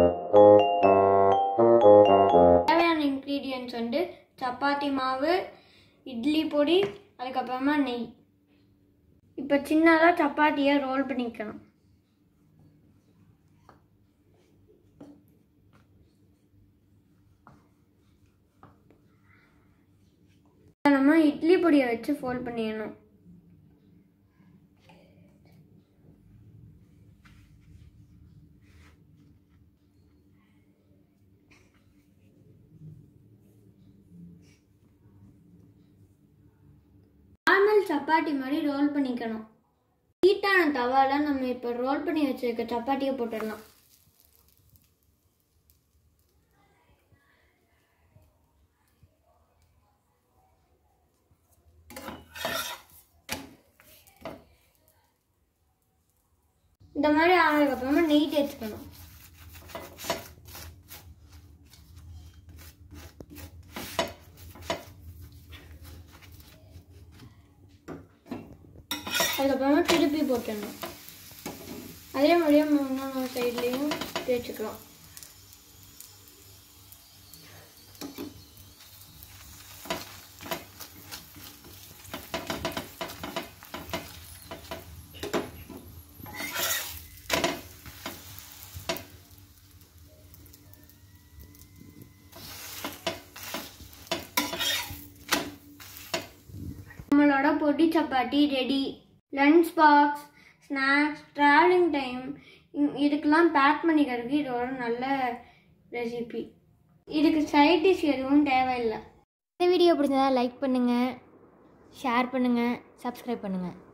தேவையான இன்க்ரீடியன்ட்ஸ் வந்து சப்பாத்தி மாவு இட்லி பொடி அதுக்கப்புறமா நெய் இப்போ சின்னதாக சப்பாத்தியை ரோல் பண்ணிக்கணும் நம்ம இட்லி பொடியை வச்சு ஃபோல்ட் பண்ணிடணும் நார்மல் சப்பாத்தி மாதிரி ரோல் பண்ணிக்கணும் ஹீட்டான தவால நம்ம இப்போ ரோல் பண்ணி வச்சிருக்க சப்பாத்தியை போட்டுடலாம் இந்த மாதிரி ஆனதுக்கப்புறமா நெய் தேய்ச்சிக்கணும் அதுக்கப்புறமா திருப்பி போட்டுடணும் அதே மாதிரியே இன்னொன்று சைட்லேயும் தேய்ச்சிக்கலாம் நம்மளோட பொடி சப்பாத்தி ready lunch box snacks travelling time இதுக்கெல்லாம் பேக் பண்ணிக்கிறதுக்கு இது ஒரு நல்ல ரெசிபி இதுக்கு சைட் டிஷ் எதுவும் தேவையில்லை இந்த வீடியோ பிடிச்சதா லைக் பண்ணுங்கள் ஷேர் பண்ணுங்கள் சப்ஸ்கிரைப் பண்ணுங்கள்